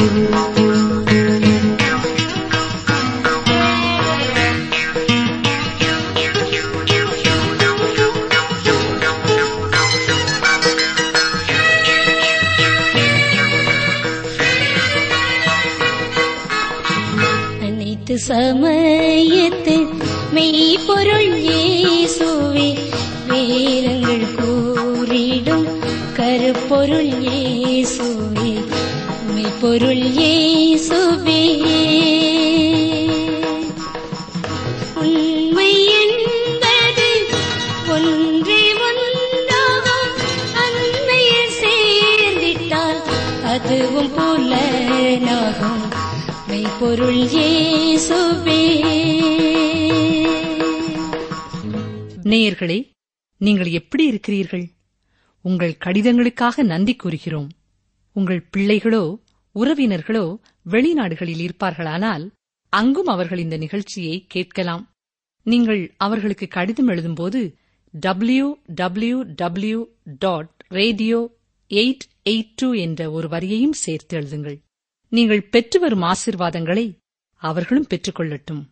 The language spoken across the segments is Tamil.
அனைத்து சமயத்து மெய்ப்பொருள் இயேசுவே வேதங்கள் கூறிடும் கருப்பொருள் இயேசுவே மெய்ப்பொருள் இயேசுவே உண்மை என்பது ஒன்றே ஒன்றாகும் அன்னையில் சேர்ந்திட்டால் அதுவும் புலனாகும் மெய்ப்பொருள் இயேசுவே நேயர்களே நீங்கள் எப்படி இருக்கிறீர்கள் உங்கள் கடிதங்களுக்காக நன்றி கூறுகிறோம் உங்கள் பிள்ளைகளோ உறவினர்களோ வெளிநாடுகளில் இருப்பார்களானால் அங்கும் அவர்கள் இந்த நிகழ்ச்சியை கேட்கலாம் நீங்கள் அவர்களுக்கு கடிதம் எழுதும்போது W W W dot radio eight eight two என்ற ஒரு வரியையும் சேர்த்து எழுதுங்கள் நீங்கள் பெற்று வரும் ஆசிர்வாதங்களை அவர்களும் பெற்றுக்கொள்ளட்டும்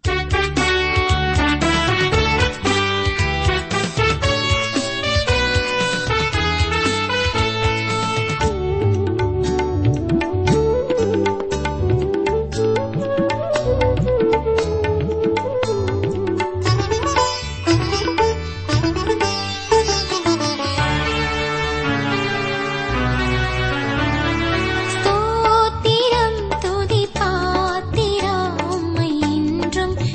ஸ்தோத்திரம் துதி பாத்திரம் என்றும்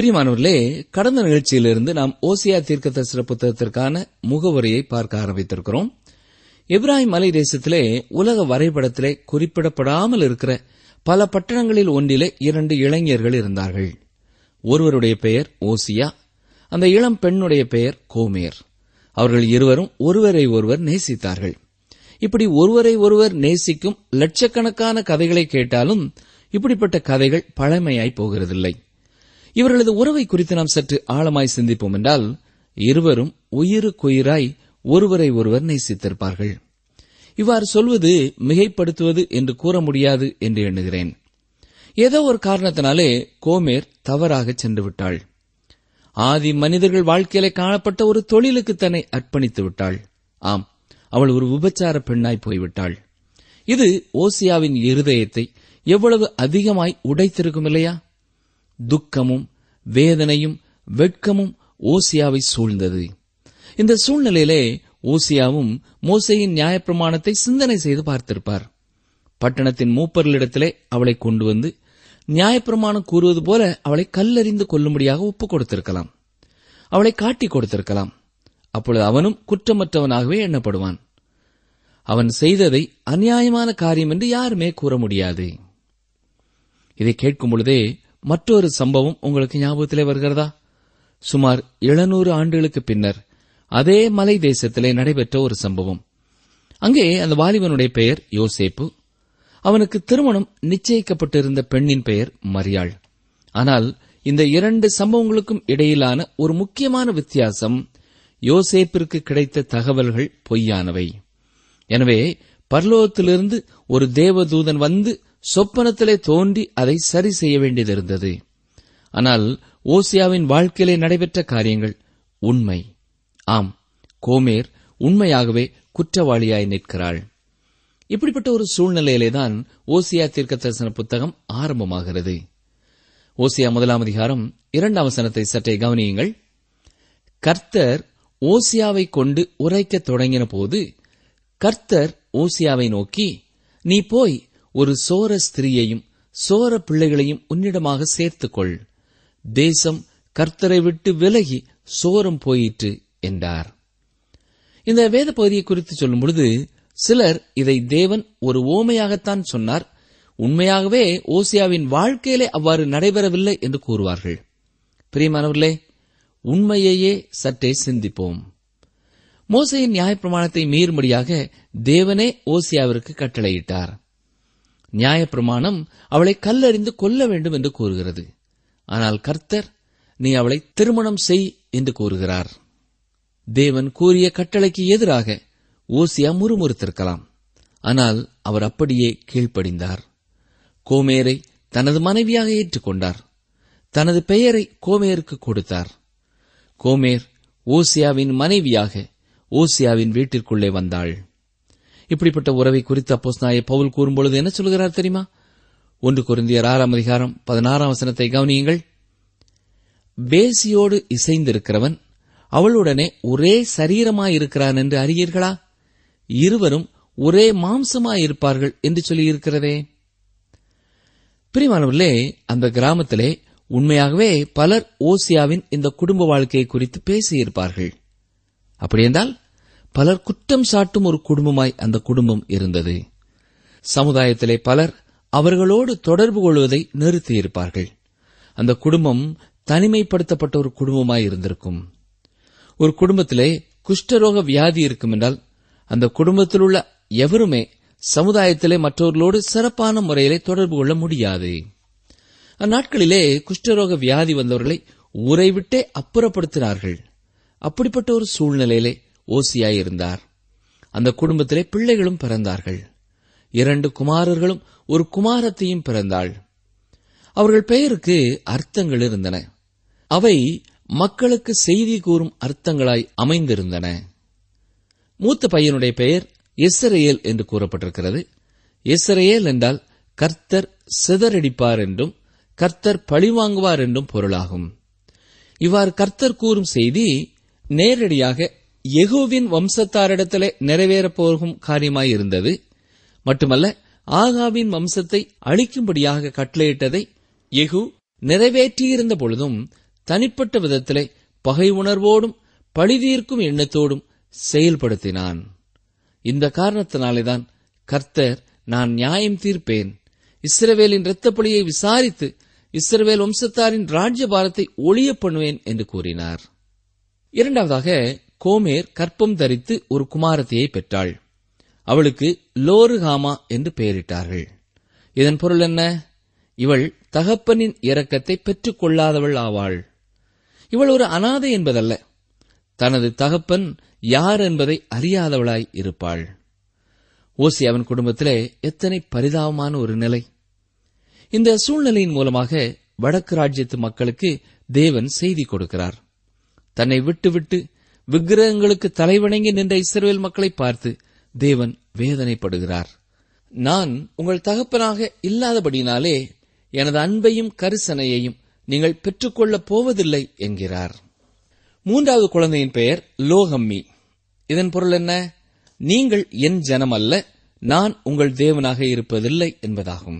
பிரியமானவர்களே கடந்த நிகழ்ச்சியிலிருந்து நாம் ஓசியா தீர்க்கதரிசன புத்தகத்திற்கான முகவரியை பார்க்க ஆரம்பித்திருக்கிறோம் இப்ராஹிம் மலை தேசத்திலே உலக வரைபடத்திலே குறிப்பிடப்படாமல் இருக்கிற பல பட்டணங்களில் ஒன்றிலே இரண்டு இளைஞர்கள் இருந்தார்கள் ஒருவருடைய பெயர் ஓசியா அந்த இளம் பெண்ணுடைய பெயர் கோமேர் அவர்கள் இருவரும் ஒருவரை ஒருவர் நேசித்தார்கள் இப்படி ஒருவரை ஒருவர் நேசிக்கும் லட்சக்கணக்கான கதைகளை கேட்டாலும் இப்படிப்பட்ட கதைகள் பழமையாய் போகிறதில்லை இவர்களது உறவை குறித்து நாம் சற்று ஆழமாய் சிந்திப்போம் என்றால் இருவரும் உயிருக்குயிராய் ஒருவரை ஒருவர் நேசித்திருப்பார்கள் இவ்வாறு சொல்வது மிகைப்படுத்துவது என்று கூற முடியாது என்று எண்ணுகிறேன் ஏதோ ஒரு காரணத்தினாலே கோமேர் தவறாக சென்று விட்டாள் ஆதி மனிதர்கள் வாழ்க்கையிலே காணப்பட்ட ஒரு தொழிலுக்கு தன்னை அர்ப்பணித்து விட்டாள் ஆம் அவள் ஒரு விபச்சார பெண்ணாய் போய்விட்டாள் இது ஓசியாவின் இருதயத்தை எவ்வளவு அதிகமாய் உடைத்திருக்கும் இல்லையா துக்கமும் வேதனையும் வெட்கமும் ஓசியாவை சூழ்ந்தது இந்த சூழ்நிலையிலே ஓசியாவும் மோசையின் நியாயப்பிரமாணத்தை சிந்தனை செய்து பார்த்திருப்பார் பட்டணத்தின் மூப்பர்களிடத்திலே அவளை கொண்டு வந்து நியாயப்பிரமாணம் கூறுவது போல அவளை கல்லறிந்து கொள்ளும்படியாக ஒப்புக் கொடுத்திருக்கலாம் அவளை காட்டிக் கொடுத்திருக்கலாம் அப்பொழுது அவனும் குற்றமற்றவனாகவே எண்ணப்படுவான் அவன் செய்ததை அநியாயமான காரியம் என்று யாருமே கூற முடியாது இதை கேட்கும் பொழுதே மற்றொரு சம்பவம் உங்களுக்கு ஞாபகத்திலே வருகிறதா சுமார் எழுநூறு ஆண்டுகளுக்கு பின்னர் அதே மலை தேசத்திலே நடைபெற்ற ஒரு சம்பவம் அங்கே அந்த வாலிபனுடைய பெயர் யோசேப்பு அவனுக்கு திருமணம் நிச்சயிக்கப்பட்டிருந்த பெண்ணின் பெயர் மரியாள் ஆனால் இந்த இரண்டு சம்பவங்களுக்கும் இடையிலான ஒரு முக்கியமான வித்தியாசம் யோசேப்பிற்கு கிடைத்த தகவல்கள் பொய்யானவை எனவே பரலோகத்திலிருந்து ஒரு தேவதூதன் வந்து சொப்பனத்திலே தோன்றி அதை சரி செய்ய வேண்டியதிருந்தது ஆனால் ஓசியாவின் வாழ்க்கையிலே நடைபெற்ற காரியங்கள் உண்மை ஆம் கோமேர் உண்மையாகவே குற்றவாளியாய் நிற்கிறாள் இப்படிப்பட்ட ஒரு சூழ்நிலையிலேதான் ஓசியா தீர்க்க தரிசன புத்தகம் ஆரம்பமாகிறது ஓசியா முதலாம் அதிகாரம் இரண்டாம் வசனத்தை சற்றே கவனியுங்கள் கர்த்தர் ஓசியாவை கொண்டு உரைக்கத் தொடங்கின போது கர்த்தர் ஓசியாவை நோக்கி நீ போய் ஒரு சோர ஸ்திரீயையும் சோர பிள்ளைகளையும் உன்னிடமாக சேர்த்துக்கொள் தேசம் கர்த்தரை விட்டு விலகி சோரம் போயிற்று என்றார் இந்த வேத பகுதியை குறித்து சொல்லும் பொழுது சிலர் இதை தேவன் ஒரு ஓமையாகத்தான் சொன்னார் உண்மையாகவே ஓசியாவின் வாழ்க்கையிலே அவ்வாறு நடைபெறவில்லை என்று கூறுவார்கள் பிரியமானவர்களே உண்மையையே சற்றே சிந்திப்போம் மோசையின் நியாயப்பிரமாணத்தை மீறும்படியாக தேவனே ஓசியாவிற்கு கட்டளையிட்டார் நியாயப்பிரமாணம் அவளை கல்லறிந்து கொல்ல வேண்டும் என்று கூறுகிறது ஆனால் கர்த்தர் நீ அவளை திருமணம் செய் என்று கூறுகிறார் தேவன் கூறிய கட்டளைக்கு எதிராக ஓசியா முறுமுறுத்திருக்கலாம் ஆனால் அவர் அப்படியே கீழ்ப்படிந்தார் கோமேரை தனது மனைவியாக ஏற்றுக்கொண்டார் தனது பெயரை கோமேருக்கு கொடுத்தார் கோமேர் ஓசியாவின் மனைவியாக ஓசியாவின் வீட்டிற்குள்ளே வந்தாள் இப்படிப்பட்ட உறவை குறித்து அப்போஸ் நாய பவுல் கூறும்பொழுது என்ன சொல்கிறார் தெரியுமா ஒன்று குருந்தியர் ஆறாம் அதிகாரம் பதினாறாம் வசனத்தை கவனியுங்கள் பேசியோடு இசைந்திருக்கிறவன் அவளுடனே ஒரே சரீரமாயிருக்கிறான் என்று அறியீர்களா இருவரும் ஒரே மாம்சமாயிருப்பார்கள் என்று சொல்லியிருக்கிறதே பிரிமானவர்களே அந்த கிராமத்திலே உண்மையாகவே பலர் ஓசியாவின் இந்த குடும்ப வாழ்க்கையை குறித்து பேசியிருப்பார்கள் அப்படியென்றால் பலர் குற்றம் சாட்டும் ஒரு குடும்பமாய் அந்த குடும்பம் இருந்தது சமுதாயத்திலே பலர் அவர்களோடு தொடர்பு கொள்வதை நிறுத்தியிருப்பார்கள் அந்த குடும்பம் தனிமைப்படுத்தப்பட்ட ஒரு குடும்பமாய் இருந்திருக்கும் ஒரு குடும்பத்திலே குஷ்டரோக வியாதி இருக்கும் என்றால் அந்த குடும்பத்தில் உள்ள எவருமே சமுதாயத்திலே மற்றவர்களோடு சிறப்பான முறையிலே தொடர்பு கொள்ள முடியாது அந்நாட்களிலே குஷ்டரோக வியாதி வந்தவர்களை ஊரை விட்டே அப்புறப்படுத்தினார்கள் அப்படிப்பட்ட ஒரு சூழ்நிலையிலே ஓசியாய் இருந்தார் அந்த குடும்பத்திலே பிள்ளைகளும் பிறந்தார்கள் இரண்டு குமாரர்களும் ஒரு குமாரத்தையும் பிறந்தாள் அவர்கள் பெயருக்கு அர்த்தங்கள் இருந்தன அவை மக்களுக்கு செய்தி கூறும் அர்த்தங்களாய் அமைந்திருந்தன மூத்த பையனுடைய பெயர் எஸ்ரேல் என்று கூறப்பட்டிருக்கிறது எஸ்ரேல் என்றால் கர்த்தர் சிதறடிப்பார் என்றும் கர்த்தர் பழிவாங்குவார் என்றும் பொருளாகும் இவ்வாறு கர்த்தர் கூறும் செய்தி நேரடியாக யெகோவின் வம்சத்தாரிடத்திலே நிறைவேறப் போகும் காரியமாயிருந்தது மட்டுமல்ல ஆகாவின் வம்சத்தை அழிக்கும்படியாக கட்டளையிட்டதை யெகூ நிறைவேற்றியிருந்த பொழுதும் தனிப்பட்ட விதத்திலே பகை உணர்வோடும் பழிதீர்க்கும் எண்ணத்தோடும் செயல்படுத்தினான் இந்த காரணத்தினாலேதான் கர்த்தர் நான் நியாயம் தீர்ப்பேன் இஸ்ரவேலின் இரத்தப்பழியை விசாரித்து இஸ்ரவேல் வம்சத்தாரின் ராஜ்யபாரத்தை ஒளிய பண்ணுவேன் என்று கூறினார் இரண்டாவதாக கோமேர் கற்பம் தரித்து ஒரு குமாரத்தியை பெற்றாள் அவளுக்கு லோருகாமா என்று பெயரிட்டார்கள் இதன் பொருள் என்ன இவள் தகப்பனின் இரக்கத்தை பெற்றுக் கொள்ளாதவள் ஆவாள் இவள் ஒரு அனாதை என்பதல்ல தனது தகப்பன் யார் என்பதை அறியாதவளாய் இருப்பாள் ஓசி அவன் குடும்பத்திலே எத்தனை பரிதாபமான ஒரு நிலை இந்த சூழ்நிலையின் மூலமாக வடக்கு ராஜ்யத்து மக்களுக்கு தேவன் செய்தி கொடுக்கிறார் தன்னை விட்டுவிட்டு விக்கிரகங்களுக்கு தலைவணங்கி நின்ற இஸ்ரவேல் மக்களை பார்த்து தேவன் வேதனைப்படுகிறார் நான் உங்கள் தகப்பனாக இல்லாதபடினாலே எனது அன்பையும் கரிசனையையும் நீங்கள் பெற்றுக்கொள்ளப் போவதில்லை என்கிறார் மூன்றாவது குழந்தையின் பெயர் லோகம்மி இதன் பொருள் என்ன நீங்கள் என் ஜனம் அல்ல நான் உங்கள் தேவனாக இருப்பதில்லை என்பதாகும்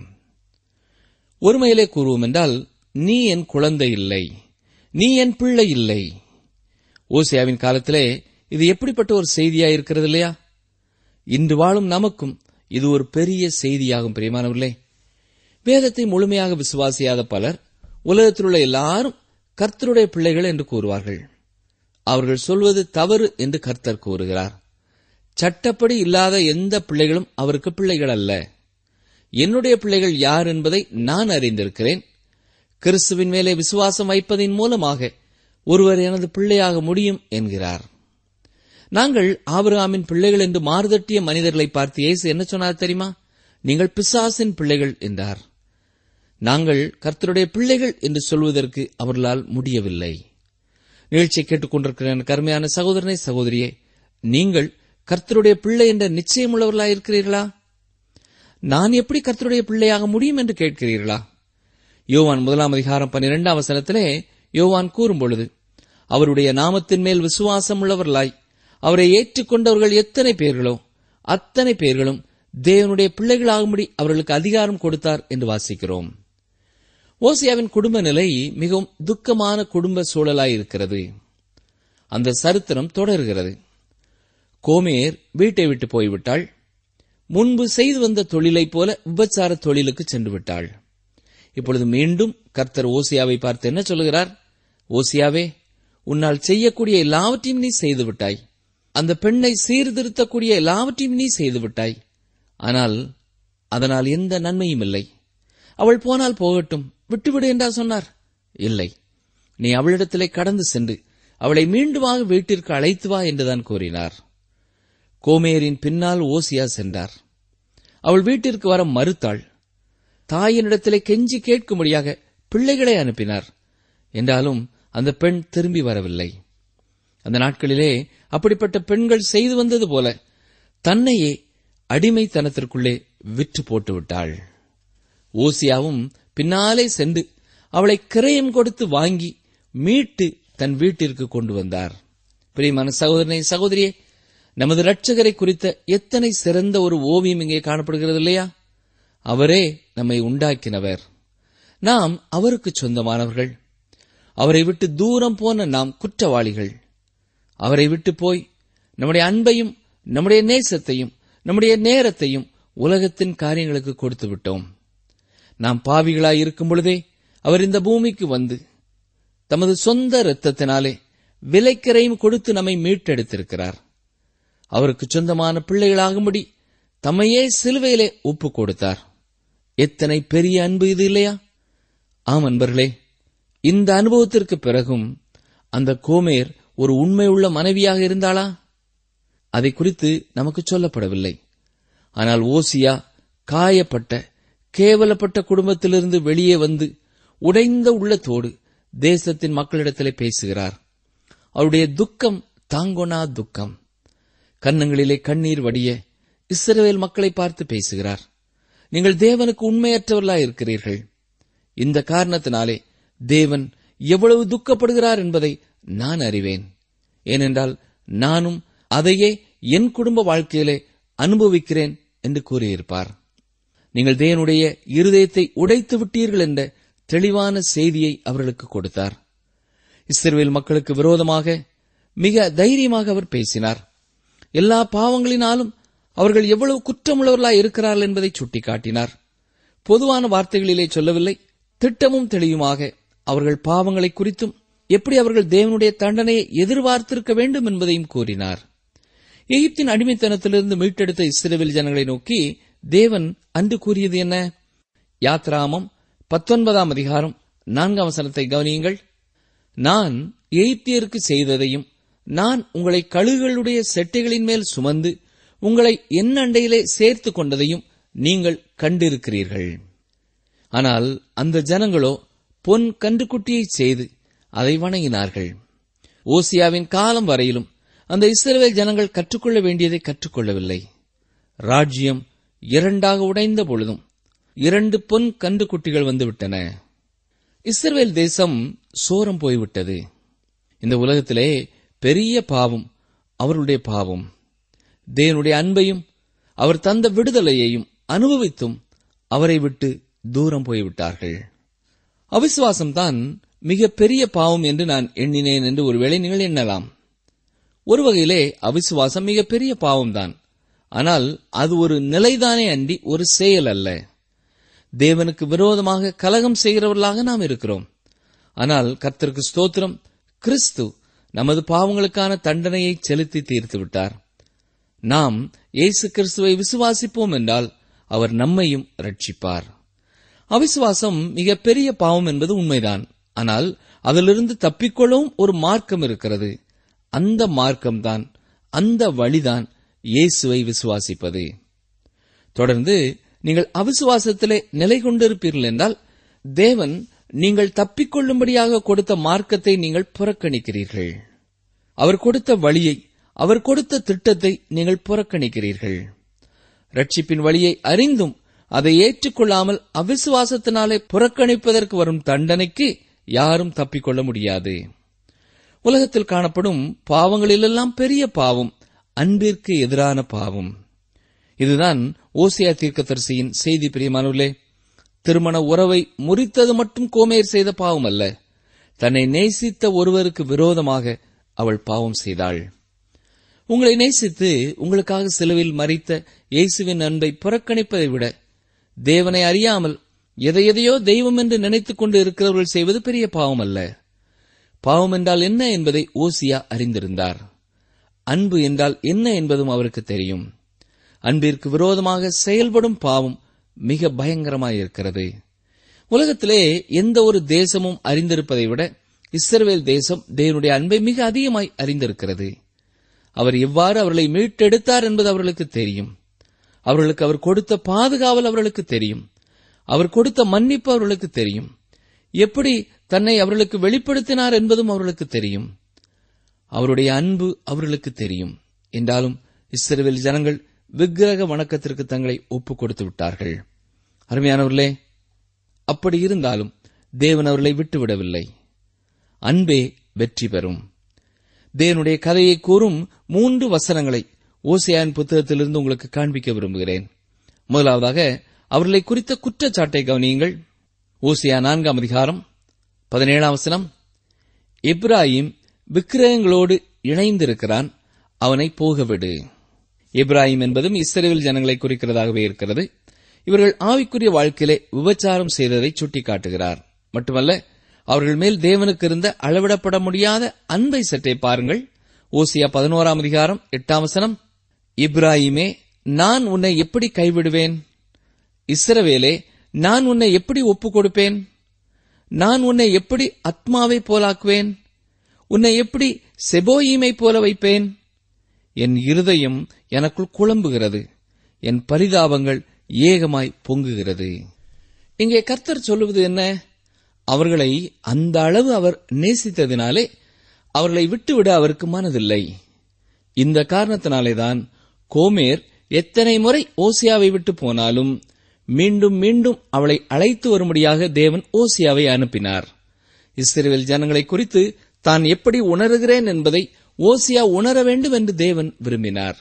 ஒருமையிலே கூறுவோம் என்றால் நீ என் குழந்தை இல்லை நீ என் பிள்ளை இல்லை ஓசியாவின் காலத்திலே இது எப்படிப்பட்ட ஒரு செய்தியா இருக்கிறது இல்லையா இன்று வாழும் நமக்கும் இது ஒரு பெரிய செய்தியாகும் பிரியமானவர்களே வேதத்தை முழுமையாக விசுவாசியாத பலர் உலகத்தில் உள்ள எல்லாரும் கர்த்தருடைய பிள்ளைகள் என்று கூறுவார்கள் அவர்கள் சொல்வது தவறு என்று கர்த்தர் கூறுகிறார் சட்டப்படி இல்லாத எந்த பிள்ளைகளும் அவருக்கு பிள்ளைகள் அல்ல என்னுடைய பிள்ளைகள் யார் என்பதை நான் அறிந்திருக்கிறேன் கிறிஸ்துவின் மேலே விசுவாசம் வைப்பதின் மூலமாக ஒருவர் எனது பிள்ளையாக முடியும் என்கிறார் நாங்கள் ஆபிரகாமின் பிள்ளைகள் என்று மாறுதட்டிய மனிதர்களை பார்த்து இயேசு என்ன சொன்னார் தெரியுமா நீங்கள் பிசாசின் பிள்ளைகள் என்றார் நாங்கள் கர்த்தருடைய பிள்ளைகள் என்று சொல்வதற்கு அவர்களால் முடியவில்லை நிகழ்ச்சியை கேட்டுக்கொண்டிருக்கிற என் கருமையான சகோதரனை சகோதரியே நீங்கள் கர்த்தருடைய பிள்ளை என்ற நிச்சயமுள்ளவர்களாக இருக்கிறீர்களா நான் எப்படி கர்த்தருடைய பிள்ளையாக முடியும் என்று கேட்கிறீர்களா யோவான் முதலாம் அதிகாரம் பன்னிரெண்டாம் வசனத்திலே யோவான் கூறும் பொழுது அவருடைய நாமத்தின் மேல் விசுவாசம் உள்ளவர்களாய் அவரை ஏற்றுக்கொண்டவர்கள் எத்தனை பேர்களோ அத்தனை பேர்களும் தேவனுடைய பிள்ளைகளாகும்படி அவர்களுக்கு அதிகாரம் கொடுத்தார் என்று வாசிக்கிறோம் ஓசியாவின் குடும்ப நிலை மிகவும் துக்கமான குடும்ப சூழலாயிருக்கிறது அந்த சரித்திரம் தொடர்கிறது கோமேர் வீட்டை விட்டு போய்விட்டாள் முன்பு செய்து வந்த தொழிலைப் போல விபச்சார தொழிலுக்கு சென்று விட்டாள் இப்பொழுது மீண்டும் கர்த்தர் ஓசியாவை பார்த்து என்ன சொல்லுகிறார் ஓசியாவே உன்னால் செய்யக்கூடிய எல்லாவற்றையும் நீ செய்து விட்டாய் அந்த பெண்ணை சீர்திருத்தக்கூடிய எல்லாவற்றையும் நீ செய்து விட்டாய் ஆனால் அதனால் எந்த நன்மையும் இல்லை அவள் போனால் போகட்டும் விட்டுவிடு என்றா சொன்னார் இல்லை நீ அவளிடத்திலே கடந்து சென்று அவளை மீண்டுமாக வீட்டிற்கு அழைத்து வா என்றுதான் கூறினார் கோமேரின் பின்னால் ஓசியா சென்றார் அவள் வீட்டிற்கு வர மறுத்தாள் தாயினிடத்திலே கெஞ்சி கேட்கும்படியாக பிள்ளைகளை அனுப்பினார் என்றாலும் அந்த பெண் திரும்பி வரவில்லை அந்த நாட்களிலே அப்படிப்பட்ட பெண்கள் செய்து வந்தது போல தன்னையே அடிமைத்தனத்திற்குள்ளே விற்று போட்டு விட்டாள் ஓசியாவும் பின்னாலே சென்று அவளை கிரயம் கொடுத்து வாங்கி மீட்டு தன் வீட்டிற்கு கொண்டு வந்தார் பிரியமான சகோதரனை சகோதரியே நமது ரட்சகரை குறித்த எத்தனை சிறந்த ஒரு ஓவியம் இங்கே காணப்படுகிறது இல்லையா அவரே நம்மை உண்டாக்கினவர் நாம் அவருக்கு சொந்தமானவர்கள் அவரை விட்டு தூரம் போன நாம் குற்றவாளிகள் அவரை விட்டு போய் நம்முடைய அன்பையும் நம்முடைய நேசத்தையும் நம்முடைய நேரத்தையும் உலகத்தின் காரியங்களுக்கு கொடுத்து விட்டோம் நாம் பாவிகளாய் இருக்கும் பொழுதே அவர் இந்த பூமிக்கு வந்து தமது சொந்த இரத்தத்தினாலே விலைக்கரையும் கொடுத்து நம்மை மீட்டெடுத்திருக்கிறார் அவருக்கு சொந்தமான பிள்ளைகளாகும்படி தம்மையே சிலுவையிலே ஒப்பு கொடுத்தார் எத்தனை பெரிய அன்பு இது இல்லையா ஆம் அன்பர்களே இந்த அனுபவத்திற்கு பிறகும் அந்த கோமேர் ஒரு உண்மையுள்ள மனைவியாக இருந்தாளா அதை குறித்து நமக்கு சொல்லப்படவில்லை ஆனால் ஓசியா காயப்பட்ட கேவலப்பட்ட குடும்பத்திலிருந்து வெளியே வந்து உடைந்த உள்ளத்தோடு தேசத்தின் மக்களிடத்திலே பேசுகிறார் அவருடைய துக்கம் தாங்கொனா துக்கம் கன்னங்களிலே கண்ணீர் வடிய இஸ்ரவேல் மக்களை பார்த்து பேசுகிறார் நீங்கள் தேவனுக்கு உண்மையற்றவர்களாய் இருக்கிறீர்கள் இந்த காரணத்தினாலே தேவன் எவ்வளவு துக்கப்படுகிறார் என்பதை நான் அறிவேன் ஏனென்றால் நானும் அதையே என் குடும்ப வாழ்க்கையிலே அனுபவிக்கிறேன் என்று கூறியிருப்பார் நீங்கள் தேவனுடைய இருதயத்தை உடைத்து விட்டீர்கள் என்ற தெளிவான செய்தியை அவர்களுக்கு கொடுத்தார் இஸ்ரவேல் மக்களுக்கு விரோதமாக மிக தைரியமாக அவர் பேசினார் எல்லா பாவங்களினாலும் அவர்கள் எவ்வளவு குற்றமுள்ளவர்களாய் இருக்கிறார்கள் என்பதை சுட்டிக்காட்டினார் பொதுவான வார்த்தைகளிலே சொல்லவில்லை திட்டமும் தெளிவுமாக அவர்கள் பாவங்களை குறித்தும் எப்படி அவர்கள் தேவனுடைய தண்டனையை எதிர்பார்த்திருக்க வேண்டும் என்பதையும் கூறினார் எகிப்தின் அடிமைத்தனத்திலிருந்து மீட்டெடுத்த இஸ்ரேல் ஜனங்களை நோக்கி தேவன் அன்று கூறியது என்ன யாத்ராமம் பத்தொன்பதாம் அதிகாரம் நான்காம் வசனத்தை கவனியுங்கள் நான் எகிப்தியருக்கு செய்ததையும் நான் உங்களை கழுகுகளுடைய செட்டைகளின் மேல் சுமந்து உங்களை என் அண்டையிலே சேர்த்து கொண்டதையும் நீங்கள் கண்டிருக்கிறீர்கள் ஆனால் அந்த ஜனங்களோ பொன் கன்றுக்குட்டியை செய்து அதை வணங்கினார்கள் ஓசியாவின் காலம் வரையிலும் அந்த இஸ்ரவேல் ஜனங்கள் கற்றுக்கொள்ள வேண்டியதை கற்றுக்கொள்ளவில்லை ராஜ்யம் இரண்டாக உடைந்த பொழுதும் இரண்டு பொன் கன்றுக்குட்டிகள் வந்துவிட்டன இஸ்ரவேல் தேசம் சோரம் போய்விட்டது இந்த உலகத்திலே பெரிய பாவம் அவர்களுடைய பாவம் தேவனுடைய அன்பையும் அவர் தந்த விடுதலையையும் அனுபவித்தும் அவரை விட்டு தூரம் போய்விட்டார்கள் அவிசுவாசம்தான் மிக பெரிய பாவம் என்று நான் எண்ணினேன் என்று ஒருவேளை நீங்கள் எண்ணலாம் ஒரு வகையிலே அவிசுவாசம் மிக பெரிய பாவம்தான் ஆனால் அது ஒரு நிலைதானே அன்றி ஒரு செயல் அல்ல தேவனுக்கு விரோதமாக கலகம் செய்கிறவர்களாக நாம் இருக்கிறோம் ஆனால் கர்த்தருக்கு ஸ்தோத்திரம் கிறிஸ்து நமது பாவங்களுக்கான தண்டனையை செலுத்தி தீர்த்து விட்டார் நாம் இயேசு கிறிஸ்துவை விசுவாசிப்போம் என்றால் அவர் நம்மையும் ரட்சிப்பார் அவிசுவாசம் மிக பெரிய பாவம் என்பது உண்மைதான் ஆனால் அதிலிருந்து தப்பிக்கொள்ளவும் ஒரு மார்க்கம் இருக்கிறது அந்த மார்க்கம்தான் அந்த வழிதான் இயேசுவை விசுவாசிப்பது தொடர்ந்து நீங்கள் அவிசுவாசத்திலே நிலை கொண்டிருப்பீர்கள் என்றால் தேவன் நீங்கள் தப்பிக்கொள்ளும்படியாக கொடுத்த மார்க்கத்தை நீங்கள் புறக்கணிக்கிறீர்கள் அவர் கொடுத்த வழியை அவர் கொடுத்த திட்டத்தை நீங்கள் புறக்கணிக்கிறீர்கள் ரட்சிப்பின் வழியை அறிந்தும் அதை ஏற்றுக்கொள்ளாமல் அவிசுவாசத்தினாலே புறக்கணிப்பதற்கு வரும் தண்டனைக்கு யாரும் தப்பிக்கொள்ள முடியாது உலகத்தில் காணப்படும் பாவங்களிலெல்லாம் பெரிய பாவம் அன்பிற்கு எதிரான பாவம் இதுதான் ஓசியா தீர்க்கதரிசியின் செய்தி பிரியமானவர்களே திருமண உறவை முறித்தது மட்டும் கோமேர் செய்த பாவம் அல்ல தன்னை நேசித்த ஒருவருக்கு விரோதமாக அவள் பாவம் செய்தாள் உங்களை நேசித்து உங்களுக்காக சிலுவில் மறித்த இயேசுவின் அன்பை புறக்கணிப்பதை விட தேவனை அறியாமல் எதை எதையோ தெய்வம் என்று நினைத்துக் கொண்டு இருக்கிறவர்கள் செய்வது பெரிய பாவம் அல்ல பாவம் என்றால் என்ன என்பதை ஓசியா அறிந்திருந்தார் அன்பு என்றால் என்ன என்பதும் அவருக்கு தெரியும் அன்பிற்கு விரோதமாக செயல்படும் பாவம் மிக பயங்கரமாயிருக்கிறது உலகத்திலே எந்த ஒரு தேசமும் அறிந்திருப்பதை விட இஸ்ரவேல் தேசம் தேவனுடைய அன்பை மிக அதிகமாய் அறிந்திருக்கிறது அவர் எவ்வாறு அவர்களை மீட்டெடுத்தார் என்பது அவர்களுக்கு தெரியும் அவர்களுக்கு அவர் கொடுத்த பாதுகாவல் அவர்களுக்கு தெரியும் அவர் கொடுத்த மன்னிப்பு அவர்களுக்கு தெரியும் எப்படி தன்னை அவர்களுக்கு வெளிப்படுத்தினார் என்பதும் அவர்களுக்கு தெரியும் அவருடைய அன்பு அவர்களுக்கு தெரியும் என்றாலும் இஸ்ரவேல் ஜனங்கள் விக்கிரக வணக்கத்திற்கு தங்களை ஒப்புக் கொடுத்து விட்டார்கள் அருமையானவர்களே அப்படி இருந்தாலும் தேவன் அவர்களை விட்டுவிடவில்லை அன்பே வெற்றி பெறும் தேவனுடைய கதையை கூறும் மூன்று வசனங்களை ஓசியான் புத்தகத்திலிருந்து உங்களுக்கு காண்பிக்க விரும்புகிறேன் முதலாவதாக அவர்களை குறித்த குற்றச்சாட்டை கவனியுங்கள் ஓசியா நான்காம் அதிகாரம் பதினேழாம் வசனம் இப்ராஹிம் விக்கிரகங்களோடு இணைந்திருக்கிறான் அவனை போகவிடு இப்ராஹிம் என்பதும் இஸ்ரேல் ஜனங்களை குறிக்கிறதாகவே இருக்கிறது இவர்கள் ஆவிக்குரிய வாழ்க்கையிலே விபச்சாரம் செய்ததை சுட்டிக்காட்டுகிறார் மட்டுமல்ல அவர்கள் மேல் தேவனுக்கு இருந்த அளவிடப்பட முடியாத அன்பை சற்றே பாருங்கள் ஓசியா பதினோராம் அதிகாரம் எட்டாம் வசனம் இப்ராஹிமே நான் உன்னை எப்படி கைவிடுவேன் இஸ்ரவேலே நான் உன்னை எப்படி ஒப்புக் கொடுப்பேன் நான் உன்னை எப்படி அத்மாவை போலாக்குவேன் உன்னை எப்படி செபோயீமை போல வைப்பேன் என் இருதயம் எனக்குள் குழம்புகிறது என் பரிதாபங்கள் ஏகமாய் பொங்குகிறது இங்கே கர்த்தர் சொல்லுவது என்ன அவர்களை அந்த அளவு அவர் நேசித்ததினாலே அவர்களை விட்டுவிட அவருக்கு மனதில்லை இந்த காரணத்தினாலேதான் கோமேர் எத்தனை முறை ஓசியாவை விட்டு போனாலும் மீண்டும் மீண்டும் அவளை அழைத்து வரும்படியாக தேவன் ஓசியாவை அனுப்பினார் இஸ்ரேல் ஜனங்களை குறித்து தான் எப்படி உணர்கிறேன் என்பதை ஓசியா உணர வேண்டும் என்று தேவன் விரும்பினார்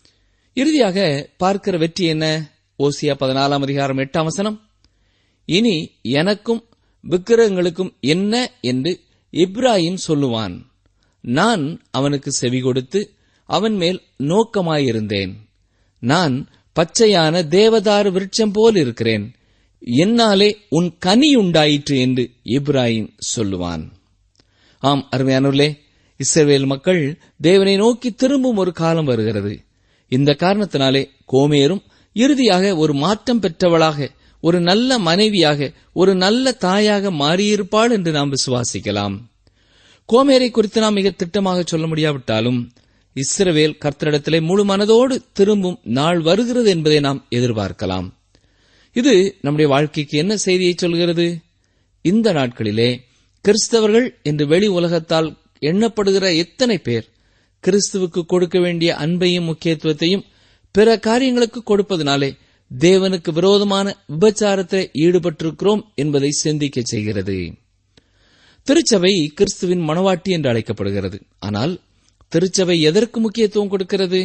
இறுதியாக பார்க்கிற வெற்றி என்ன ஓசியா பதினாலாம் அதிகாரம் எட்டாம் வசனம் இனி எனக்கும் விக்கிரகங்களுக்கும் என்ன என்று இப்ராஹிம் சொல்லுவான் நான் அவனுக்கு செவி கொடுத்து அவன் மேல் நோக்கமாயிருந்தேன் நான் பச்சையான தேவதாரு விருட்சம் போல் இருக்கிறேன் என்னாலே உன் கனி உண்டாயிற்று என்று இப்ராஹிம் சொல்லுவான் ஆம் அருமையானவர்களே இஸ்ரவேல் மக்கள் தேவனை நோக்கி திரும்பும் ஒரு காலம் வருகிறது இந்த காரணத்தினாலே கோமேரும் இறுதியாக ஒரு மாற்றம் பெற்றவளாக ஒரு நல்ல மனைவியாக ஒரு நல்ல தாயாக மாறியிருப்பாள் என்று நாம் விசுவாசிக்கலாம் கோமேரை குறித்து நாம் மிக திட்டமாக சொல்ல முடியாவிட்டாலும் இஸ்ரவேல் கர்த்தரிடத்திலே முழு மனதோடு திரும்பும் நாள் வருகிறது என்பதை நாம் எதிர்பார்க்கலாம் இது நம்முடைய வாழ்க்கைக்கு என்ன செய்தியை சொல்கிறது இந்த நாட்களிலே கிறிஸ்தவர்கள் என்று வெளி உலகத்தால் எண்ணப்படுகிற எத்தனை பேர் கிறிஸ்துவுக்கு கொடுக்க வேண்டிய அன்பையும் முக்கியத்துவத்தையும் பிற காரியங்களுக்கு கொடுப்பதனாலே தேவனுக்கு விரோதமான விபச்சாரத்தில் ஈடுபட்டிருக்கிறோம் என்பதை சிந்திக்க செய்கிறது திருச்சபை கிறிஸ்துவின் மனவாட்டி என்று அழைக்கப்படுகிறது ஆனால் திருச்சபை எதற்கு முக்கியத்துவம் கொடுக்கிறது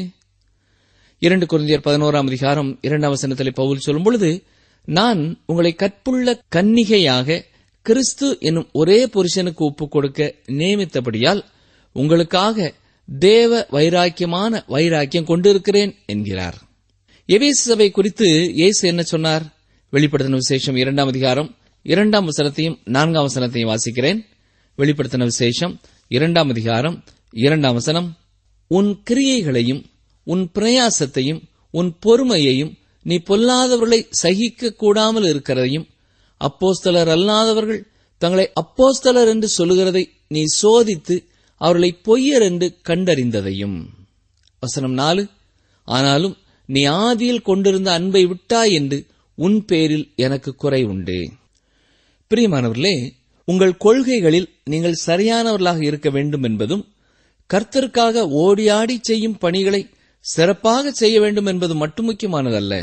இரண்டு குருந்தியர் பதினோராம் அதிகாரம் இரண்டாம் வசனத்தில் பவுல் சொல்லும் பொழுது நான் உங்களை கற்புள்ள கன்னிகையாக கிறிஸ்து என்னும் ஒரே புருஷனுக்கு ஒப்புக் கொடுக்க நியமித்தபடியால் உங்களுக்காக தேவ வைராக்கியமான வைராக்கியம் கொண்டிருக்கிறேன் என்கிறார் எவேசு சபை குறித்து இயேசு என்ன சொன்னார் வெளிப்படுத்தின விசேஷம் இரண்டாம் அதிகாரம் இரண்டாம் வசனத்தையும் நான்காம் வசனத்தையும் வாசிக்கிறேன் வெளிப்படுத்தின விசேஷம் இரண்டாம் அதிகாரம் இரண்டாம் வசனம் உன் கிரியைகளையும் உன் பிரயாசத்தையும் உன் பொறுமையையும் நீ பொல்லாதவர்களை சகிக்க கூடாமல் இருக்கிறதையும் அப்போஸ்தலர் அல்லாதவர்கள் தங்களை அப்போஸ்தலர் என்று சொல்லுகிறதை நீ சோதித்து அவர்களை பொய்யர் என்று கண்டறிந்ததையும் வசனம் நாலு ஆனாலும் நீ ஆதியில் கொண்டிருந்த அன்பை விட்டாய் என்று உன் பேரில் எனக்கு குறை உண்டு பிரியமானவர்களே உங்கள் கொள்கைகளில் நீங்கள் சரியானவர்களாக இருக்க வேண்டும் என்பதும் கர்த்தருக்காக ஓடியாடி செய்யும் பணிகளை சிறப்பாக செய்ய வேண்டும் என்பது மட்டும் முக்கியமானதல்ல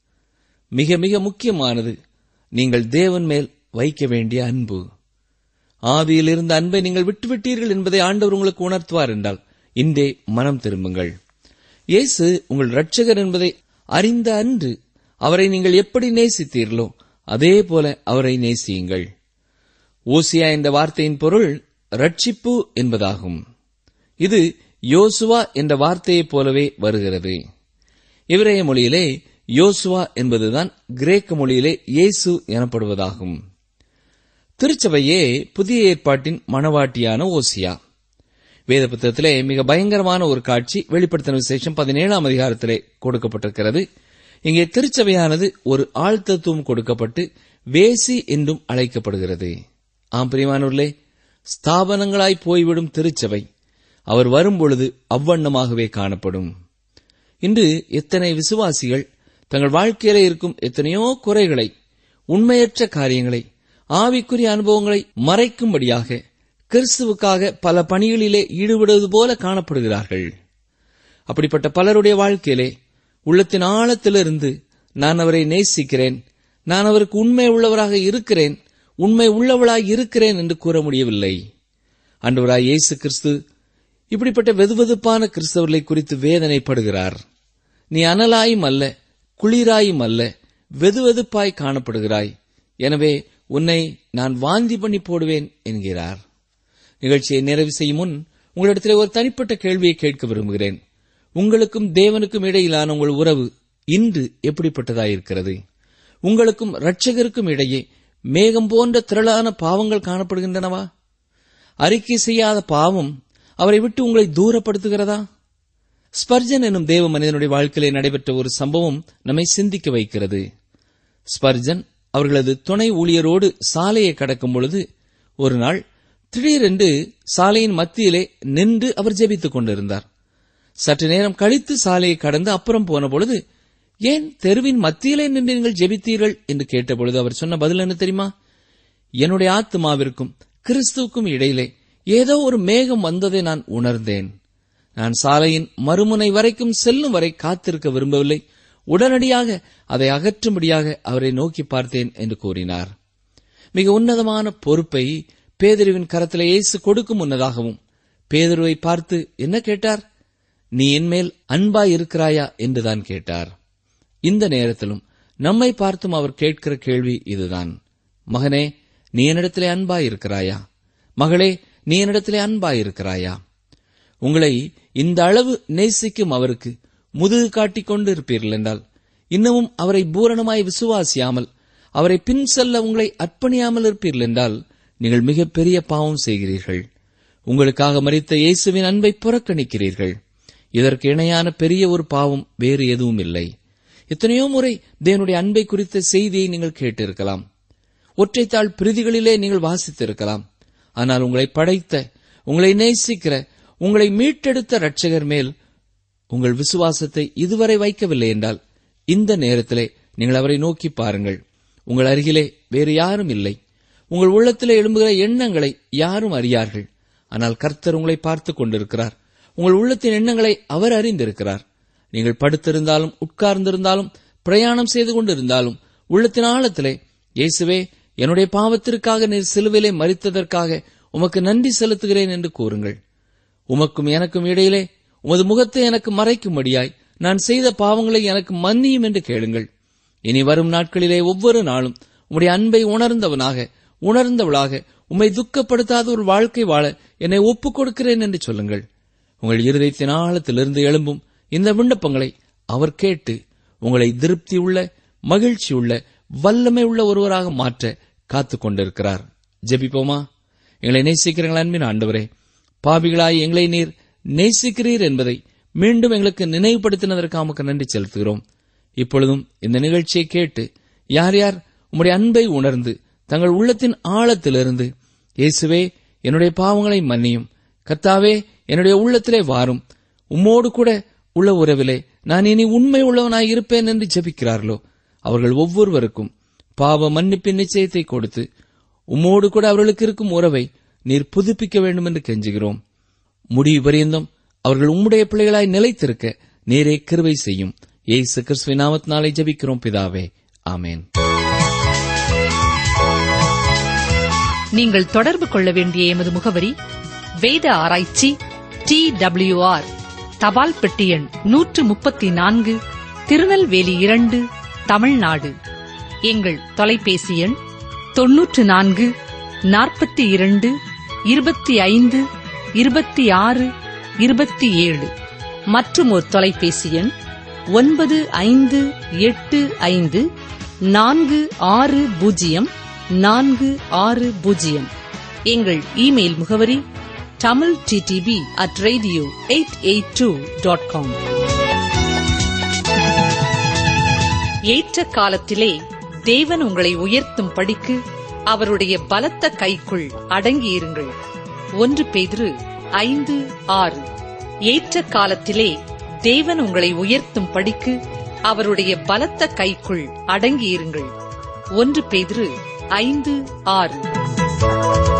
மிக மிக முக்கியமானது நீங்கள் தேவன் மேல் வைக்க வேண்டிய அன்பு ஆதியில் இருந்த அன்பை நீங்கள் விட்டுவிட்டீர்கள் என்பதை ஆண்டவர் உங்களுக்கு உணர்த்துவார் என்றால் இன்றே மனம் திரும்புங்கள் இயேசு உங்கள் இரட்சகர் என்பதை அறிந்த அன்று அவரை நீங்கள் எப்படி நேசித்தீர்களோ அதே போல அவரை நேசியுங்கள் ஓசியா என்ற வார்த்தையின் பொருள் ரட்சிப்பு என்பதாகும் இது யோசுவா என்ற வார்த்தையைப் போலவே வருகிறது இவரைய மொழியிலே யோசுவா என்பதுதான் கிரேக்க மொழியிலே இயேசு எனப்படுவதாகும் திருச்சபையே புதிய ஏற்பாட்டின் மணவாட்டியான ஓசியா வேத புத்தகத்திலே மிக பயங்கரமான ஒரு காட்சி வெளிப்படுத்தின விசேஷம் பதினேழாம் அதிகாரத்திலே கொடுக்கப்பட்டிருக்கிறது இங்கே திருச்சபையானது ஒரு ஆழ்த்தத்துவம் கொடுக்கப்பட்டு வேசி என்றும் அழைக்கப்படுகிறது ஆம் பிரியமானவர்களே ஸ்தாபனங்களாய் போய்விடும் திருச்சபை அவர் வரும்பொழுது அவ்வண்ணமாகவே காணப்படும் இன்று எத்தனை விசுவாசிகள் தங்கள் வாழ்க்கையிலே இருக்கும் எத்தனையோ குறைகளை உண்மையற்ற காரியங்களை ஆவிக்குரிய அனுபவங்களை மறைக்கும்படியாக கிறிஸ்துவுக்காக பல பணிகளிலே ஈடுபடுவது போல காணப்படுகிறார்கள் அப்படிப்பட்ட பலருடைய வாழ்க்கையிலே உள்ளத்தின் ஆழத்திலிருந்து நான் அவரை நேசிக்கிறேன் நான் அவருக்கு உண்மை உள்ளவராக இருக்கிறேன் உண்மை உள்ளவளாய் இருக்கிறேன் என்று கூற முடியவில்லை அன்றுவராய் இயேசு கிறிஸ்து இப்படிப்பட்ட வெதுவெதுப்பான கிறிஸ்தவர்களை குறித்து வேதனைப்படுகிறார் நீ அனலாயும் அல்ல குளிராயும் அல்ல வெதுவெதுப்பாய் காணப்படுகிறாய் எனவே உன்னை நான் வாந்தி பண்ணி போடுவேன் என்கிறார் நிகழ்ச்சியை நிறைவு செய்யும் முன் உங்களிடத்தில் ஒரு தனிப்பட்ட கேள்வியை கேட்க விரும்புகிறேன் உங்களுக்கும் தேவனுக்கும் இடையிலான உங்கள் உறவு இன்று எப்படிப்பட்டதாயிருக்கிறது உங்களுக்கும் இரட்சகருக்கும் இடையே மேகம் போன்ற திரளான பாவங்கள் காணப்படுகின்றனவா அறிக்கை செய்யாத பாவம் அவரை விட்டு உங்களை தூரப்படுத்துகிறதா ஸ்பர்ஜன் எனும் தேவ மனிதனுடைய வாழ்க்கையிலே நடைபெற்ற ஒரு சம்பவம் நம்மை சிந்திக்க வைக்கிறது ஸ்பர்ஜன் அவர்களது துணை ஊழியரோடு சாலையை கடக்கும் பொழுது ஒரு நாள் திடீரென்று சாலையின் மத்தியிலே நின்று அவர் ஜெபித்துக் கொண்டிருந்தார் சற்று நேரம் கழித்து சாலையை கடந்து அப்புறம் போன பொழுது ஏன் தெருவின் மத்தியிலே நின்று நீங்கள் ஜெபித்தீர்கள் என்று கேட்டபொழுது அவர் சொன்ன பதில் என்ன தெரியுமா என்னுடைய ஆத்மாவிற்கும் கிறிஸ்துவுக்கும் இடையிலே ஏதோ ஒரு மேகம் வந்ததை நான் உணர்ந்தேன் நான் சாலையின் மறுமுனை வரைக்கும் செல்லும் வரை காத்திருக்க விரும்பவில்லை உடனடியாக அதை அகற்றும்படியாக அவரை நோக்கி பார்த்தேன் என்று கூறினார் மிக உன்னதமான பொறுப்பை பேதுருவின் கரத்திலே இயேசு கொடுக்கும் முன்னதாகவும் பேதுருவை பார்த்து என்ன கேட்டார் நீ என்மேல் அன்பாய் இருக்கிறாயா என்றுதான் கேட்டார் இந்த நேரத்திலும் நம்மை பார்த்தும் அவர் கேட்கிற கேள்வி இதுதான் மகனே நீ என்னிடத்திலே அன்பாய் இருக்கிறாயா மகளே நீ என்னிடத்திலே அன்பாயிருக்கிறாயா உங்களை இந்த அளவு நேசிக்கும் அவருக்கு முதுகு காட்டிக் கொண்டு இருப்பீர்கள் என்றால் இன்னமும் அவரை பூரணமாய் விசுவாசியாமல் அவரை பின் செல்ல உங்களை அர்ப்பணியாமல் இருப்பீர்கள் என்றால் நீங்கள் மிகப்பெரிய பாவம் செய்கிறீர்கள் உங்களுக்காக மறித்த இயேசுவின் அன்பை புறக்கணிக்கிறீர்கள் இதற்கு இணையான பெரிய ஒரு பாவம் வேறு எதுவும் இல்லை எத்தனையோ முறை தேவனுடைய அன்பை குறித்த செய்தியை நீங்கள் கேட்டிருக்கலாம் ஒற்றைத்தாள் பிரதிகளிலே நீங்கள் வாசித்திருக்கலாம் ஆனால் உங்களை படைத்த உங்களை நேசிக்கிற உங்களை மீட்டெடுத்த இரட்சகர் மேல் உங்கள் விசுவாசத்தை இதுவரை வைக்கவில்லை என்றால் இந்த நேரத்திலே நீங்கள் அவரை நோக்கி பாருங்கள் உங்கள் அருகிலே வேறு யாரும் இல்லை உங்கள் உள்ளத்திலே எழும்புகிற எண்ணங்களை யாரும் அறியார்கள் ஆனால் கர்த்தர் உங்களை பார்த்துக் கொண்டிருக்கிறார் உங்கள் உள்ளத்தின் எண்ணங்களை அவர் அறிந்திருக்கிறார் நீங்கள் படுத்திருந்தாலும் உட்கார்ந்திருந்தாலும் பிரயாணம் செய்து கொண்டிருந்தாலும் உள்ளத்தின் ஆழத்திலே இயேசுவே என்னுடைய பாவத்திற்காக நீர் சிலுவிலே மறித்ததற்காக உமக்கு நன்றி செலுத்துகிறேன் என்று கூறுங்கள் உமக்கும் எனக்கும் இடையிலே உமது முகத்தை எனக்கு மறைக்கும்படியாய் நான் செய்த பாவங்களை எனக்கு மன்னியும் என்று கேளுங்கள் இனி வரும் நாட்களிலே ஒவ்வொரு நாளும் உம்முடைய அன்பை உணர்ந்தவனாக உணர்ந்தவளாக உம்மை துக்கப்படுத்தாத ஒரு வாழ்க்கை வாழ என்னை ஒப்புக் கொடுக்கிறேன் என்று சொல்லுங்கள் உங்கள் இருதயத்தின் ஆழத்திலிருந்து எழும்பும் இந்த விண்ணப்பங்களை அவர் கேட்டு உங்களை திருப்தி உள்ள மகிழ்ச்சி உள்ள வல்லமை உள்ள ஒருவராக மாற்ற காத்துக் கொண்டிருக்கிறார் ஜெபிப்போமா எங்களை நேசிக்கிறீர்கள் அன்பின் ஆண்டவரே பாவிகளாய் எங்களை நீர் நேசிக்கிறீர் என்பதை மீண்டும் எங்களுக்கு நினைவுபடுத்தினதற்கு உமக்கு நன்றி செலுத்துகிறோம் இப்பொழுதும் இந்த நிகழ்ச்சியை கேட்டு யார் யார் உம்முடைய அன்பை உணர்ந்து தங்கள் உள்ளத்தின் ஆழத்திலிருந்து இயேசுவே என்னுடைய பாவங்களை மன்னியும் கர்த்தாவே என்னுடைய உள்ளத்திலே வாரும் உம்மோடு கூட உள்ள உறவிலே நான் இனி உண்மை உள்ளவனாய் இருப்பேன் என்று ஜெபிக்கிறார்களோ அவர்கள் ஒவ்வொருவருக்கும் பாவ மன்னிப்பின் நிச்சயத்தை கொடுத்து உம்மோடு கூட அவர்களுக்கு இருக்கும் உறவை நீர் புதுப்பிக்க வேண்டும் என்று கெஞ்சுகிறோம் முடிவு பரியந்தம் அவர்கள் உம்முடைய பிள்ளைகளாய் நிலைத்திருக்க நேரே கிருவை செய்யும் ஏசு கிறிஸ்துவின் நாமத்தினாலே ஜெபிக்கிறோம் பிதாவே ஆமேன் நீங்கள் தொடர்பு கொள்ள வேண்டிய எமது முகவரி வேத ஆராய்ச்சி டி ஆர் தபால் பெட்டி எண் நூற்று முப்பத்தி நான்கு திருநெல்வேலி இரண்டு தமிழ்நாடு எங்கள் தொலைபேசி எண் தொன்னூற்று நான்கு நாற்பத்தி இரண்டு இருபத்தி ஐந்து இருபத்தி ஆறு இருபத்தி ஏழு மற்றும் ஒரு தொலைபேசி எண் ஒன்பது ஐந்து எட்டு ஐந்து நான்கு ஆறு பூஜ்ஜியம் நான்கு ஆறு பூஜ்ஜியம் எங்கள் இமெயில் முகவரி Tamil DTP at radio eight eight two dot com ஏற்ற காலத்திலே தேவன் உங்களை உயர்த்தும் படிக்கு அவருடைய பலத்த கைக்குள் அடங்கியிருங்கள் ஒன்று பேதிரு ஐந்து ஆறு ஏற்ற காலத்திலே தேவன் உங்களை உயர்த்தும் படிக்கு அவருடைய பலத்த கைக்குள் அடங்கியிருங்கள் ஒன்று பேதிரு ஐந்து ஆறு